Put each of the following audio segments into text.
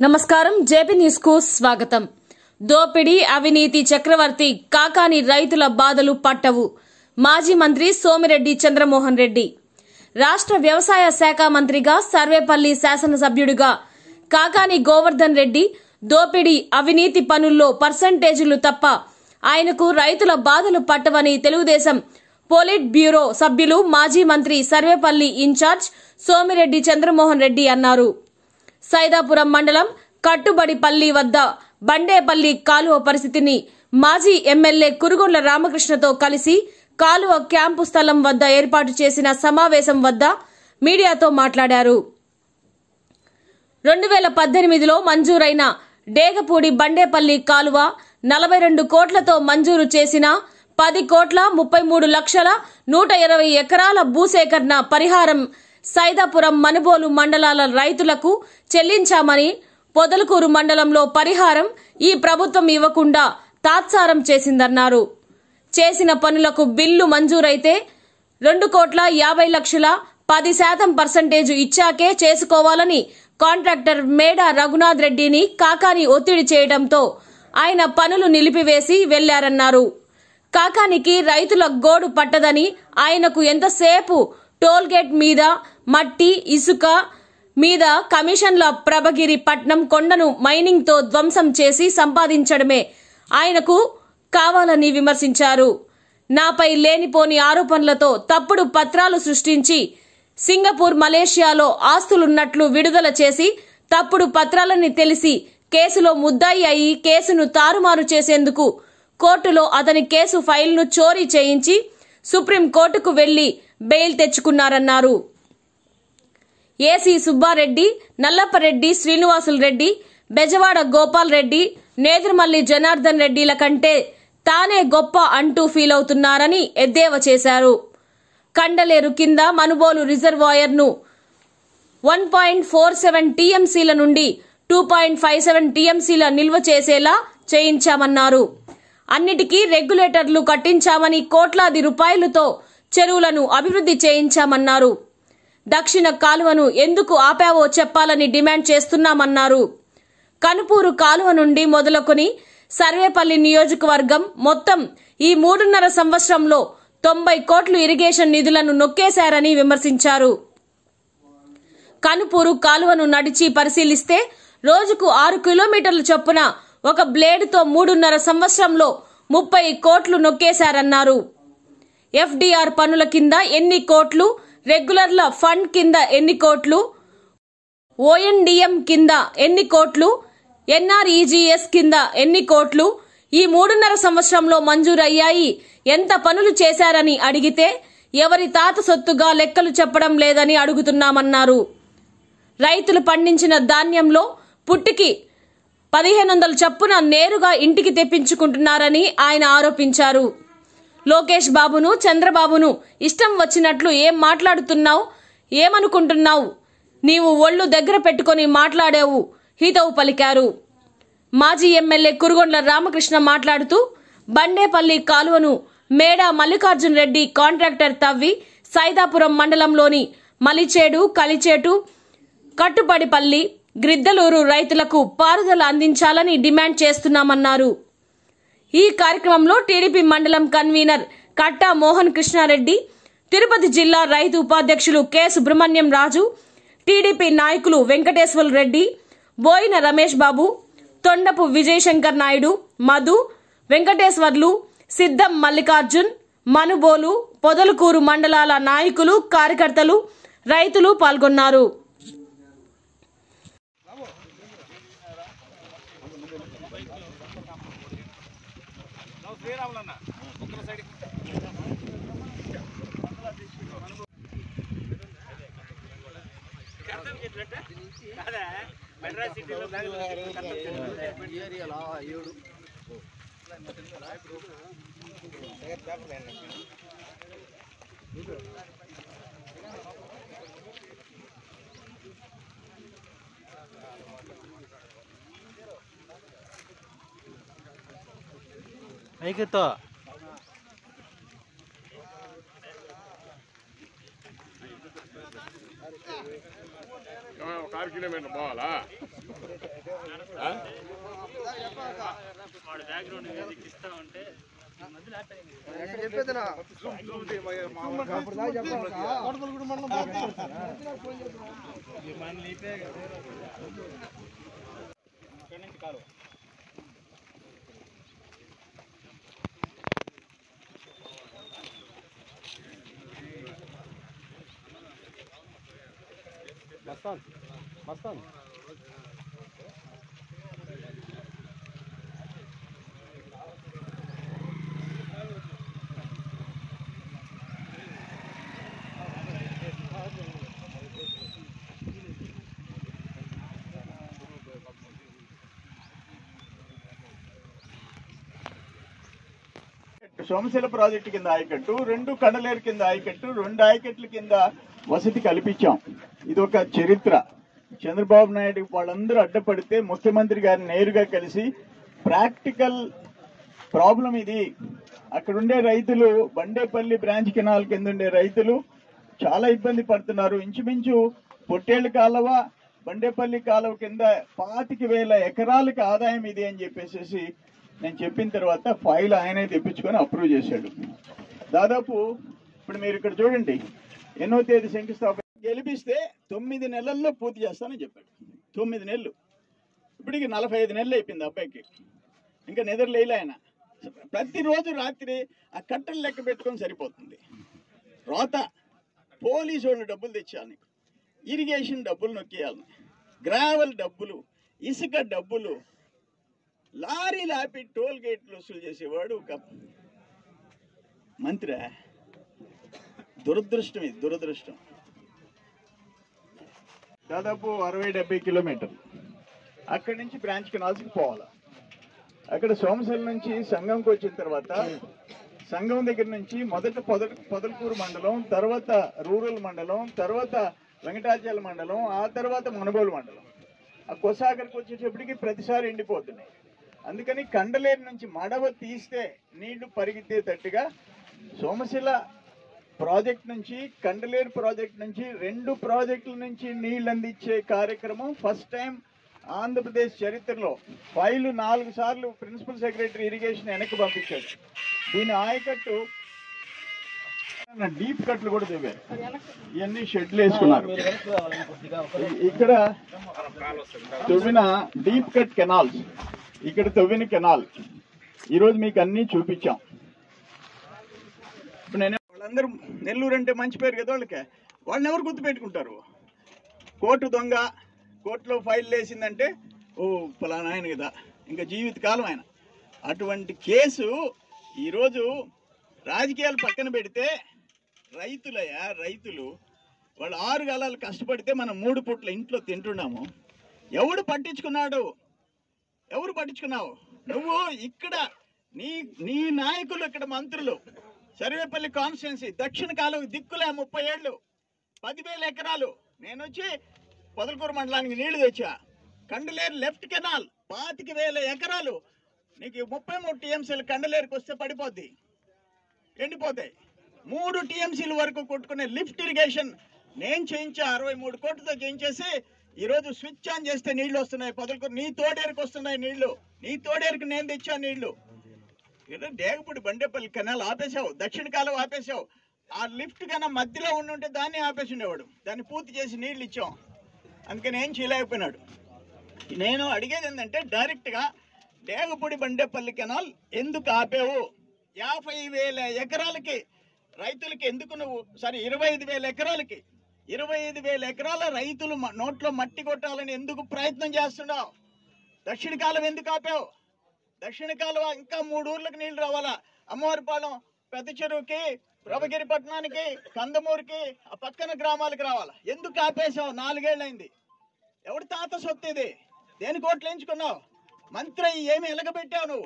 నమస్కారం JP news కు స్వాగతం దోపిడీ అవినీతి చక్రవర్తి కాకాని రైతుల బాధలు పట్టవు మాజీ మంత్రి సోమిరెడ్డి చంద్రమోహన్ రెడ్డి రాష్ట్ర వ్యవసాయ శాఖ మంత్రిగా సర్వేపల్లి శాసనసభ్యుడిగా కాకాని గోవర్ధన్ రెడ్డి దోపిడీ అవినీతి పనుల్లో పర్సంటేజీలు తప్ప ఆయనకు రైతుల బాధలు పట్టవని తెలుగుదేశం పోలిట్ బ్యూరో సభ్యులు మాజీ మంత్రి సర్వేపల్లి ఇన్ఛార్జ్ సోమిరెడ్డి చంద్రమోహన్ రెడ్డి అన్నారు సైదాపురం మండలం కట్టుబడిపల్లి వద్ద బండేపల్లి కాలువ పరిస్థితిని మాజీ ఎమ్మెల్యే కురుగొండ్ల రామకృష్ణతో కలిసి కాలువ క్యాంపు స్థలం వద్ద ఏర్పాటు చేసిన సమావేశం వద్ద మీడియాతో మాట్లాడారు రెండు వేల పద్దెనిమిదిలో మంజూరైన డేగపూడి బండేపల్లి కాలువ నలభై రెండు కోట్లతో మంజూరు చేసిన పది కోట్ల ముప్పై మూడు లక్షల నూట ఇరవై ఎకరాల భూసేకరణ పరిహారం సైదాపురం మనుబోలు మండలాల రైతులకు చెల్లించామని పొదలకూరు మండలంలో పరిహారం ఈ ప్రభుత్వం ఇవ్వకుండా తాత్సారం చేసిందన్నారు చేసిన పనులకు బిల్లు మంజూరైతే రెండు కోట్ల యాభై లక్షల పది శాతం పర్సంటేజ్ ఇచ్చాకే చేసుకోవాలని కాంట్రాక్టర్ మేడ రఘునాథ్ రెడ్డిని కాకాని ఒత్తిడి చేయడంతో ఆయన పనులు నిలిపివేసి వెళ్లారన్నారు కాకానికి రైతుల గోడు పట్టదని ఆయనకు ఎంతసేపు టోల్గేట్ మీద మట్టి ఇసుక మీద కమిషన్ల ప్రభగిరి పట్నం కొండను మైనింగ్ తో ధ్వంసం చేసి సంపాదించడమే ఆయనకు కావాలని విమర్శించారు నాపై లేనిపోని ఆరోపణలతో తప్పుడు పత్రాలు సృష్టించి సింగపూర్ మలేషియాలో ఆస్తులున్నట్లు విడుదల చేసి తప్పుడు పత్రాలని తెలిసి కేసులో ముద్దాయి అయి కేసును తారుమారు చేసేందుకు కోర్టులో అతని కేసు ఫైల్ను చోరీ చేయించి సుప్రీం కోర్టుకు వెళ్లి బెయిల్ తెచ్చుకున్నారన్నారు ఏసీ సుబ్బారెడ్డి నల్లప్పరెడ్డి శ్రీనివాసులు రెడ్డి బెజవాడ గోపాల్ రెడ్డి నేదురుమల్లి జనార్దన్ రెడ్డిల కంటే తానే గొప్ప అంటూ ఫీల్ అవుతున్నారని ఎద్దేవా చేశారు కండలేరు కింద మనుబోలు రిజర్వాయర్ను వన్ పాయింట్ ఫోర్ సెవెన్ టీఎంసీల నుండి టూ పాయింట్ ఫైవ్ సెవెన్ టీఎంసీల నిల్వ చేసేలా చేయించామన్నారు అన్నిటికీ రెగ్యులేటర్లు కట్టించామని కోట్లాది రూపాయలతో చెరువులను అభివృద్ధి చేయించామన్నారు దక్షిణ కాలువను ఎందుకు ఆపావో చెప్పాలని డిమాండ్ చేస్తున్నామన్నారు కనుపూరు కాలువ నుండి మొదలుకొని సర్వేపల్లి నియోజకవర్గం మొత్తం ఈ మూడున్నర సంవత్సరంలో తొంభై కోట్లు ఇరిగేషన్ నిధులను నొక్కేశారని విమర్శించారు కనుపూరు కాలువను నడిచి పరిశీలిస్తే రోజుకు ఆరు కిలోమీటర్ల చొప్పున ఒక బ్లేడ్తో మూడున్నర సంవత్సరంలో ముప్పై కోట్లు నొక్కేశారన్నారు ఎఫ్డీఆర్ పనుల కింద ఎన్ని కోట్లు రెగ్యులర్ల ఫండ్ కింద ఎన్ని కోట్లు ఓఎన్డిఎం కింద ఎన్ని కోట్లు ఎన్ఆర్ఈజీఎస్ కింద ఎన్ని కోట్లు ఈ మూడున్నర సంవత్సరంలో మంజూరయ్యాయి ఎంత పనులు చేశారని అడిగితే ఎవరి తాత సొత్తుగా లెక్కలు చెప్పడం లేదని అడుగుతున్నామన్నారు రైతులు పండించిన ధాన్యంలో పుట్టికి పదిహేను వందల చప్పున నేరుగా ఇంటికి తెప్పించుకుంటున్నారని ఆయన ఆరోపించారు లోకేష్ బాబును చంద్రబాబును ఇష్టం వచ్చినట్లు ఏం మాట్లాడుతున్నావు ఏమనుకుంటున్నావు నీవు ఒళ్ళు దగ్గర పెట్టుకొని మాట్లాడావు హితవు పలికారు మాజీ ఎమ్మెల్యే కురుగొండ్ల రామకృష్ణ మాట్లాడుతూ బండేపల్లి కాలువను మేడా మల్లికార్జున్ రెడ్డి కాంట్రాక్టర్ తవ్వి సైదాపురం మండలంలోని మలిచేడు కలిచేటు కట్టుబడిపల్లి గ్రిద్దలూరు రైతులకు పారుదల అందించాలని డిమాండ్ చేస్తున్నామన్నారు ఈ కార్యక్రమంలో టీడీపీ మండలం కన్వీనర్ కట్టా మోహన్ కృష్ణారెడ్డి తిరుపతి జిల్లా రైతు ఉపాధ్యక్షులు కె సుబ్రహ్మణ్యం రాజు టీడీపీ నాయకులు వెంకటేశ్వర రెడ్డి బోయిన రమేష్ బాబు తొండపు విజయశంకర్ నాయుడు మధు వెంకటేశ్వర్లు సిద్దం మల్లికార్జున్ మనుబోలు పొదలకూరు మండలాల నాయకులు కార్యకర్తలు రైతులు పాల్గొన్నారు ఏరియాలో ఏడు ఐకితో ఒక ఆరు కిలోమీటర్ పోవాలా ఆ? సోమశిల ప్రాజెక్టు కింద ఆయకట్టు రెండు కండలేరు కింద ఆయకట్టు రెండు ఆయకట్ల కింద వసతి కల్పించాం ఇది ఒక చరిత్ర చంద్రబాబు నాయుడు వాళ్ళందరూ అడ్డపడితే ముఖ్యమంత్రి గారిని నేరుగా కలిసి ప్రాక్టికల్ ప్రాబ్లం ఇది అక్కడ ఉండే రైతులు బండేపల్లి బ్రాంచ్ కెనాల్ కింద ఉండే రైతులు చాలా ఇబ్బంది పడుతున్నారు ఇంచుమించు పొట్టేళ్ల కాలువ బండేపల్లి కాలువ కింద పాతిక వేల ఎకరాలకు ఆదాయం ఇది అని చెప్పేసి నేను చెప్పిన తర్వాత ఫైల్ ఆయనే తెప్పించుకొని అప్రూవ్ చేశాడు దాదాపు ఇప్పుడు మీరు ఇక్కడ చూడండి ఎన్నో తేదీ శంకుస్థాపన గెలిపిస్తే తొమ్మిది నెలల్లో పూర్తి చేస్తానని చెప్పాడు తొమ్మిది నెలలు ఇప్పటికి నలభై ఐదు నెలలు అయిపోయింది అబ్బాయికి ఇంకా నిద్రలేలే ఆయన ప్రతిరోజు రాత్రి ఆ కట్టలు లెక్క పెట్టుకొని సరిపోతుంది రోత పోలీసు వాళ్ళు డబ్బులు తెచ్చాను ఇరిగేషన్ డబ్బులు నొక్కేయాలి గ్రావెల్ డబ్బులు ఇసుక డబ్బులు లారీలు ఆపి టోల్ గేట్లు వసూలు చేసేవాడు ఒక మంత్రి దురదృష్టం ఇది దురదృష్టం దాదాపు అరవై డెబ్బై కిలోమీటర్లు అక్కడి నుంచి బ్రాంచ్ కెనాల్స్కి పోవాలి అక్కడ సోమశిల నుంచి సంఘంకి వచ్చిన తర్వాత సంఘం దగ్గర నుంచి మొదట పొద పొదలకూరు మండలం తర్వాత రూరల్ మండలం తర్వాత వెంకటాచల మండలం ఆ తర్వాత మునగోలు మండలం ఆ కొసాగర్కి వచ్చేటప్పటికి ప్రతిసారి ఎండిపోతున్నాయి అందుకని కండలేరు నుంచి మడవ తీస్తే నీళ్లు పరిగెత్తేటట్టుగా సోమశిల ప్రాజెక్ట్ నుంచి కండలేరు ప్రాజెక్ట్ నుంచి రెండు ప్రాజెక్టుల నుంచి నీళ్లు అందించే కార్యక్రమం ఫస్ట్ టైం ఆంధ్రప్రదేశ్ చరిత్రలో ఫైలు నాలుగు సార్లు ప్రిన్సిపల్ సెక్రటరీ ఇరిగేషన్ వెనక్కి పంపించాడు దీని ఆయకట్టు డీప్ కట్లు కూడా దిగారు ఇవన్నీ షెడ్లు వేసుకున్నారు ఇ- ఇక్కడ తవ్విన డీప్ కట్ కెనాల్స్ ఇక్కడ తవ్విన కెనాల్ ఈరోజు మీకు అన్ని చూపించాం ఇప్పుడు నేను వాళ్ళందరూ నెల్లూరు అంటే మంచి పేరు కదా వాళ్ళకి వాళ్ళని ఎవరు గుర్తుపెట్టుకుంటారు కోర్టు దొంగ కోర్టులో ఫైల్ వేసిందంటే ఓ ఫలానా ఆయన కదా ఇంకా జీవితకాలం ఆయన అటువంటి కేసు ఈరోజు రాజకీయాలు పక్కన పెడితే రైతులయ్యా రైతులు వాళ్ళు ఆరు కాలాలు కష్టపడితే మనం మూడు పూట్ల ఇంట్లో తింటున్నాము ఎవడు పట్టించుకున్నాడు ఎవరు పట్టించుకున్నావు నువ్వు ఇక్కడ నీ నీ నాయకులు ఇక్కడ మంత్రులు సర్వేపల్లి కాన్స్టిట్యున్సీ దక్షిణ కాలువ దిక్కులే ముప్పై ఏళ్ళు పదివేల ఎకరాలు నేను వచ్చి పొదలకూరు మండలానికి నీళ్లు తెచ్చా కండలేరు లెఫ్ట్ కెనాల్ పాతిక వేల ఎకరాలు నీకు ముప్పై మూడు టీఎంసీలు కండలేరుకి వస్తే పడిపోద్ది ఎండిపోతాయి మూడు టీఎంసీల వరకు కొట్టుకునే లిఫ్ట్ ఇరిగేషన్ నేను చేయించా అరవై మూడు కోట్లతో చేయించేసి ఈరోజు స్విచ్ ఆన్ చేస్తే నీళ్లు వస్తున్నాయి పొదలకు నీ తోడేరుకు వస్తున్నాయి నీళ్లు నీ తోడేరుకు నేను తెచ్చా నీళ్లు ఏదో డేగపూడి బండేపల్లి కెనాల్ ఆపేశావు దక్షిణ కాలం ఆపేశావు ఆ లిఫ్ట్ కన్నా మధ్యలో ఉండుంటే దాన్ని ఆపేసి ఉండేవాడు దాన్ని పూర్తి చేసి నీళ్లు ఇచ్చాం అందుకని ఏం చేయలేకపోయినాడు నేను అడిగేది ఏంటంటే డైరెక్ట్గా డేగపూడి బండేపల్లి కెనాల్ ఎందుకు ఆపేవు యాభై వేల ఎకరాలకి రైతులకి ఎందుకు నువ్వు సరే ఇరవై ఐదు వేల ఎకరాలకి ఇరవై ఐదు వేల ఎకరాల రైతులు మ- నోట్లో మట్టి కొట్టాలని ఎందుకు ప్రయత్నం చేస్తున్నావు దక్షిణ కాలం ఎందుకు ఆపావు దక్షిణ కాలువ ఇంకా మూడు ఊర్లకు నీళ్లు రావాలా అమ్మవారిపాలెం పెద్ద చెరువుకి ప్రభగిరి పట్టణానికి కందమూరికి ఆ పక్కన గ్రామాలకు రావాలా ఎందుకు ఆపేశావు నాలుగేళ్ళైంది ఎవడి తాత సొత్తు ఇది దేని కోట్లు ఎంచుకున్నావు మంత్రి అయ్యి ఏమి ఎలగబెట్టావు నువ్వు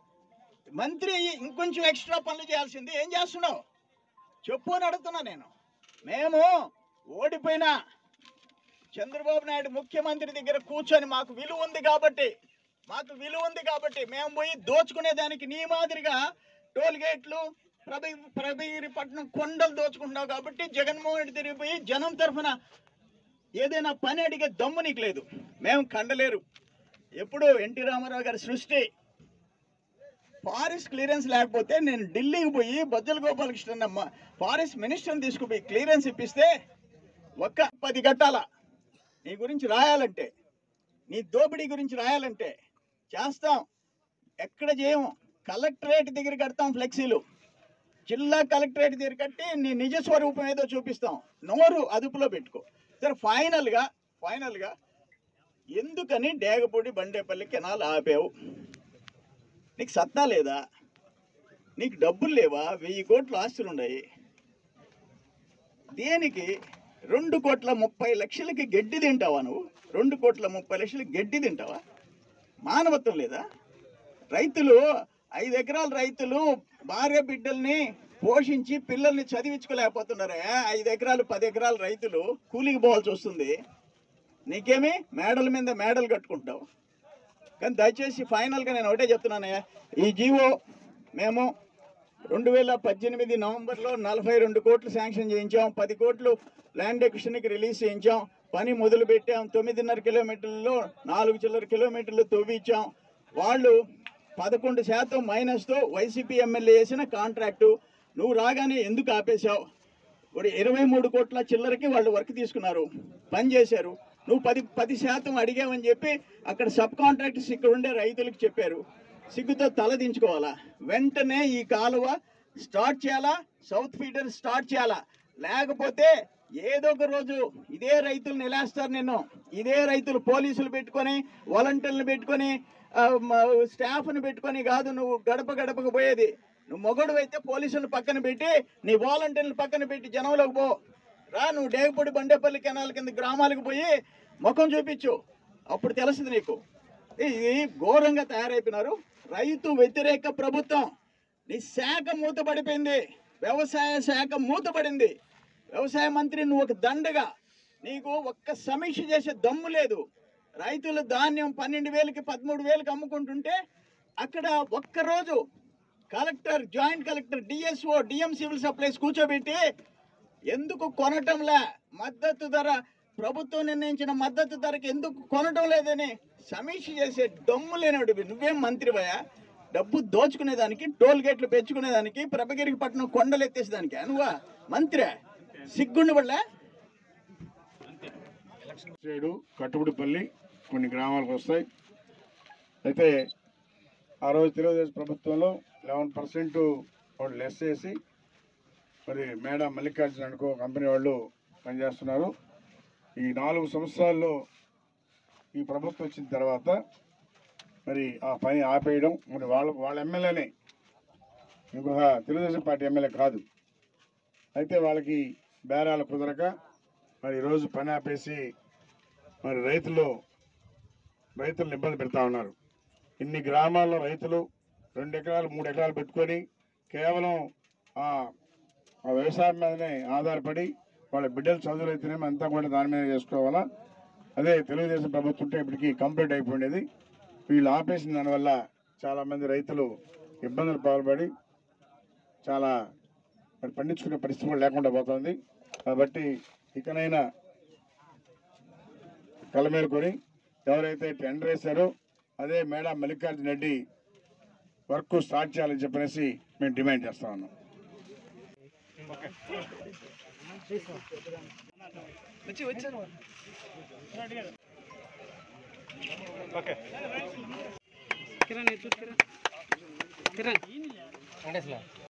మంత్రి అయ్యి ఇంకొంచెం ఎక్స్ట్రా పనులు చేయాల్సింది ఏం చేస్తున్నావు చెప్పు అని అడుగుతున్నా నేను మేము ఓడిపోయినా చంద్రబాబు నాయుడు ముఖ్యమంత్రి దగ్గర కూర్చొని మాకు విలువ ఉంది కాబట్టి మాకు విలువ ఉంది కాబట్టి మేము పోయి దోచుకునే దానికి నీ మాదిరిగా టోల్ గేట్లు ప్రభి ప్రభగిరిపట్నం కొండలు దోచుకుంటున్నావు కాబట్టి జగన్మోహన్ రెడ్డి తిరిగిపోయి జనం తరఫున ఏదైనా పని అడిగే దమ్ము నీకు లేదు మేము కండలేరు ఎప్పుడు ఎన్టీ రామారావు గారి సృష్టి ఫారెస్ట్ క్లియరెన్స్ లేకపోతే నేను ఢిల్లీకి పోయి బొజ్జల గోపాలకృష్ణ ఫారెస్ట్ మినిస్టర్ని తీసుకుపోయి క్లియరెన్స్ ఇప్పిస్తే ఒక్క పది కట్టాల నీ గురించి రాయాలంటే నీ దోపిడీ గురించి రాయాలంటే చేస్తాం ఎక్కడ చేయము కలెక్టరేట్ దగ్గర కడతాం ఫ్లెక్సీలు జిల్లా కలెక్టరేట్ దగ్గర కట్టి నీ నిజ స్వరూపం ఏదో చూపిస్తాం నోరు అదుపులో పెట్టుకో సరే ఫైనల్గా ఫైనల్గా ఎందుకని డేగపూడి బండేపల్లి కెనాల్ ఆపావు నీకు సత్తా లేదా నీకు డబ్బులు లేవా వెయ్యి కోట్ల ఆస్తులు ఉన్నాయి దేనికి రెండు కోట్ల ముప్పై లక్షలకి గడ్డి తింటావా నువ్వు రెండు కోట్ల ముప్పై లక్షలకి గడ్డి తింటావా మానవత్వం లేదా రైతులు ఐదు ఎకరాల రైతులు భార్య బిడ్డల్ని పోషించి పిల్లల్ని చదివించుకోలేకపోతున్నారే ఐదు ఎకరాలు పది ఎకరాల రైతులు కూలికి పోవాల్సి వస్తుంది నీకేమి మేడల మీద మేడలు కట్టుకుంటావు కానీ దయచేసి ఫైనల్గా నేను ఒకటే చెప్తున్నానయ్యా ఈ జీవో మేము రెండు వేల పద్దెనిమిది నవంబర్లో నలభై రెండు కోట్లు శాంక్షన్ చేయించాం పది కోట్లు ల్యాండ్ ఎక్విషన్కి రిలీజ్ చేయించాం పని మొదలు పెట్టాం తొమ్మిదిన్నర కిలోమీటర్లలో నాలుగు చిల్లర కిలోమీటర్లు తవ్వించాం వాళ్ళు పదకొండు శాతం మైనస్తో వైసీపీ ఎమ్మెల్యే వేసిన కాంట్రాక్టు నువ్వు రాగానే ఎందుకు ఆపేశావు ఇప్పుడు ఇరవై మూడు కోట్ల చిల్లరకి వాళ్ళు వర్క్ తీసుకున్నారు పని చేశారు నువ్వు పది పది శాతం అడిగావని చెప్పి అక్కడ సబ్ కాంట్రాక్టర్స్ ఇక్కడ ఉండే రైతులకు చెప్పారు సిగ్గుతో తల దించుకోవాలా వెంటనే ఈ కాలువ స్టార్ట్ చేయాలా సౌత్ ఫీడర్ స్టార్ట్ చేయాలా లేకపోతే ఏదో ఒక రోజు ఇదే రైతులు నిలేస్తారు నిన్ను ఇదే రైతులు పోలీసులు పెట్టుకొని వాలంటీర్లు పెట్టుకొని ఆ, మ- స్టాఫ్ని పెట్టుకొని కాదు నువ్వు గడప గడపకు పోయేది నువ్వు మొగడు అయితే పోలీసులను పక్కన పెట్టి నీ వాలంటీర్లు పక్కన పెట్టి జనంలోకి పో రా నువ్వు డేగపూడి బండేపల్లి కెనాల్ కింద గ్రామాలకు పోయి ముఖం చూపించు అప్పుడు తెలుస్తుంది నీకు ఇది ఘోరంగా తయారైపోయినారు రైతు వ్యతిరేక ప్రభుత్వం నీ శాఖ మూతపడిపోయింది వ్యవసాయ శాఖ మూతపడింది వ్యవసాయ మంత్రి నువ్వు ఒక దండగా నీకు ఒక్క సమీక్ష చేసే దమ్ము లేదు రైతులు ధాన్యం పన్నెండు వేలకి పదమూడు వేలకి అమ్ముకుంటుంటే అక్కడ ఒక్కరోజు collector joint collector DSO DM civil supplies కూర్చోబెట్టి ఎందుకు కొనటంలే మద్దతు ధర ప్రభుత్వం నిర్ణయించిన మద్దతు ధరకి ఎందుకు కొనటం లేదని సమీక్ష చేసే దమ్ము లేనివాడివి నువ్వేం మంత్రివయ్యా డబ్బు దోచుకునేదానికి టోల్ గేట్లు పెంచుకునేదానికి ప్రభగిరికి పట్టణం కొండలు ఎత్తేసేదానికి నువ్వా మంత్రి సిగ్గుండబడలే సైడు కట్టుబడిపల్లి కొన్ని గ్రామాలకు వస్తాయి అయితే ఆ రోజు తెలుగుదేశం ప్రభుత్వంలో లెవెన్ పర్సెంట్ వాళ్ళు లెస్ చేసి మరి మేడం మల్లికార్జున అనుకో కంపెనీ వాళ్ళు పనిచేస్తున్నారు ఈ నాలుగు సంవత్సరాల్లో ఈ ప్రభుత్వం వచ్చిన తర్వాత మరి ఆ పని ఆపేయడం మరి వాళ్ళ వాళ్ళ ఎమ్మెల్యేనే ఇంకొక తెలుగుదేశం పార్టీ ఎమ్మెల్యే కాదు అయితే వాళ్ళకి బేరాలు కుదరక మరి ఈరోజు పని ఆపేసి మరి రైతులు రైతులను ఇబ్బంది పెడతా ఉన్నారు ఇన్ని గ్రామాల్లో రైతులు రెండు ఎకరాలు మూడు ఎకరాలు పెట్టుకొని కేవలం ఆ ఆ వ్యవసాయం మీదనే ఆధారపడి వాళ్ళ బిడ్డలు చదువులు అయితేనేమో అంతా కూడా దాని మీద చేసుకోవాలా అదే తెలుగుదేశం ప్రభుత్వం ఉంటే ఇప్పటికి కంప్లీట్ అయిపోయింది వీళ్ళు ఆపేసిన దానివల్ల చాలామంది రైతులు ఇబ్బందులు పాల్పడి చాలా మరి పండించుకునే పరిస్థితి కూడా లేకుండా పోతుంది కాబట్టి ఇకనైనా కలమేరుకొని ఎవరైతే టెండర్ వేశారో అదే మేడం మల్లికార్జున రెడ్డి వర్క్ స్టార్ట్ చేయాలని చెప్పనేసి మేము డిమాండ్ చేస్తా ఉన్నాం కిరణ్ ఎత్తు కిరణ్ కిరణ్